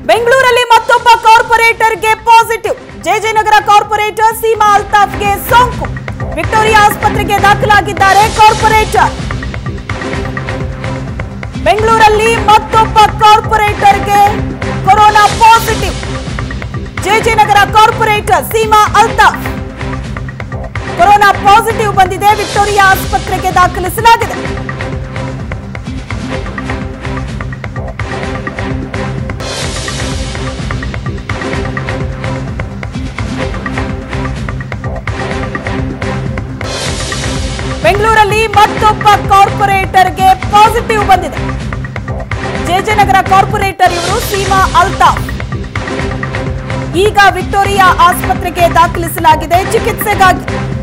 ಬೆಂಗಳೂರಲ್ಲಿ ಮತ್ತೊಬ್ಬ ಕಾರ್ಪೊರೇಟರ್ಗೆ ಪಾಸಿಟಿವ್ ಜೆಜೆನಗರ ಕಾರ್ಪೊರೇಟರ್ ಸೀಮಾ ಅಲ್ತಾಫ್ಗೆ ಸೋಂಕು ವಿಕ್ಟೋರಿಯಾ ಆಸ್ಪತ್ರೆಗೆ ದಾಖಲಾಗಿದ್ದಾರೆ ಕಾರ್ಪೊರೇಟರ್ ಬೆಂಗಳೂರಲ್ಲಿ ಮತ್ತೊಬ್ಬ ಕಾರ್ಪೊರೇಟರ್ಗೆ corona positive JJ Nagar corporator Seema Altaf corona positive ಬಂದಿದೆ ವಿಕ್ಟೋರಿಯಾ ಆಸ್ಪತ್ರೆಗೆ ದಾಖಲಿಸಲಾಗಿದೆ ಬೆಂಗಳೂರಲ್ಲಿ ಮತ್ತೊಬ್ಬ ಕಾರ್ಪೊರೇಟರ್ಗೆ ಪಾಸಿಟಿವ್ ಬಂದಿದೆ ಜೆಜೆನಗರ ಕಾರ್ಪೊರೇಟರ್ ಇವರು ಸೀಮಾ ಅಲ್ತಾಫ್ ಈಗ ವಿಕ್ಟೋರಿಯಾ ಆಸ್ಪತ್ರೆಗೆ ದಾಖಲಿಸಲಾಗಿದೆ ಚಿಕಿತ್ಸೆಗಾಗಿ